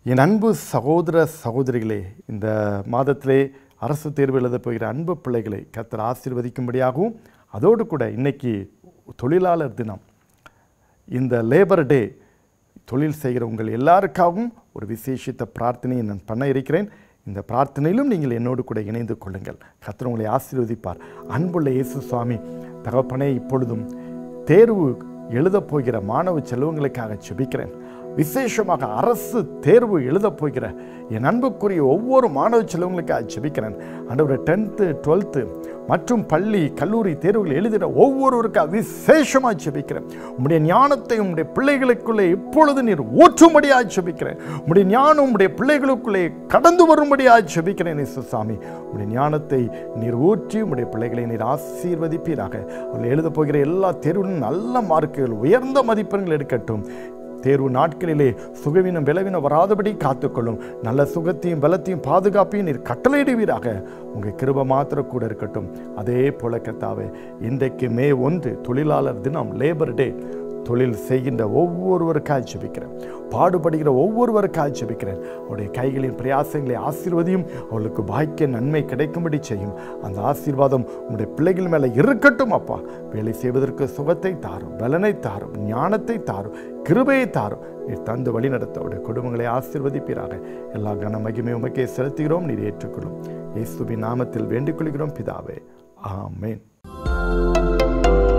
என் அன்பு சகோதர சகோதரிகளே இந்த மாதத்திலே அரசு தேர்வு எழுதப் போகிற அன்பு பிள்ளைகளை கர்த்தர் ஆசீர்வதிக்கும்படியாகவும் அதோடு கூட இன்னைக்கு தொழிலாளர் தினம் இந்த லேபர் டே தொழில் செய்கிற உங்கள் எல்லாருக்காகவும் ஒரு விசேஷித்த பிரார்த்தனையை நான் பண்ண இருக்கிறேன் இந்த பிரார்த்தனையிலும் நீங்கள் என்னோடு கூட இணைந்து கொள்ளுங்கள் கர்த்தர் உங்களை ஆசீர்வதிப்பார் அன்புள்ள இயேசு சுவாமி தகப்பனே இப்பொழுதும் தேர்வு எழுதப் போகிற மாணவ செல்வங்களுக்காக செபிக்கிறேன் விசேஷமாக அரசு தேர்வு எழுதப் போகிற என் அன்புக்குரிய ஒவ்வொரு மாணவ செல்வங்களுக்காக செபிக்கிறேன் ஆண்டவரை டென்த்து டுவெல்த்து மற்றும் பள்ளி கல்லூரி தேர்வுகள் எழுதுகிற ஒவ்வொருவருக்காக விசேஷமாக செபிக்கிறேன் உம்முடைய ஞானத்தை உம்முடைய பிள்ளைகளுக்குள்ளே இப்பொழுது நீர் ஊற்றும்படியாக செபிக்கிறேன் உம்முடைய ஞானம் உம்முடைய பிள்ளைகளுக்குள்ளே கடந்து வரும்படியாக செபிக்கிறேன் இயேசுசாமி உம்முடைய ஞானத்தை நீர் ஊற்றி உம்முடைய பிள்ளைகளை நீர் ஆசீர்வதிப்பீராக அவர்கள் எழுதப் போகிற எல்லா தேர்விலும் நல்ல மார்க்குகள் உயர்ந்த மதிப்பெண்கள் எடுக்கட்டும் தேர்வு நாட்களிலே சுகவீனம் விளைவினம் வராதபடி காத்துக்கொள்ளும் நல்ல சுகத்தையும் பலத்தையும் பாதுகாப்பையும் நீர் கட்டளையிடுவீராக உங்கள் கிருப மாத்திர கூட இருக்கட்டும் அதே போல கத்தாவே இன்றைக்கு மே ஒன்று தொழிலாளர் தினம் லேபர் டே தொழில் செய்கின்ற ஒவ்வொருவருக்காக ஜெபிக்கிறேன் பாடுபடுகிற ஒவ்வொருவருக்காக ஜெபிக்கிறேன் அவருடைய கைகளின் பிரயாசங்களை ஆசீர்வதியும் அவளுக்கு பாக்கிய நன்மை கிடைக்கும்படி செய்யும் அந்த ஆசீர்வாதம் உங்களுடைய பிள்ளைகள் மேலே இருக்கட்டும் அப்பா வேலை செய்வதற்கு சுகத்தை தாரும் பலனை தாரும் ஞானத்தை தாரும் கிருபையை தாரும் நீர் தந்து வழி நடத்த அவருடைய குடும்பங்களை ஆசீர்வதிப்பீராக எல்லா கன மகிமை உமக்கே செலுத்துகிறோம் நீர் ஏற்றுக்கொள்ளும் இயேசுவின் நாமத்தில் வேண்டிக் கொள்கிறோம் பிதாவே ஆமென்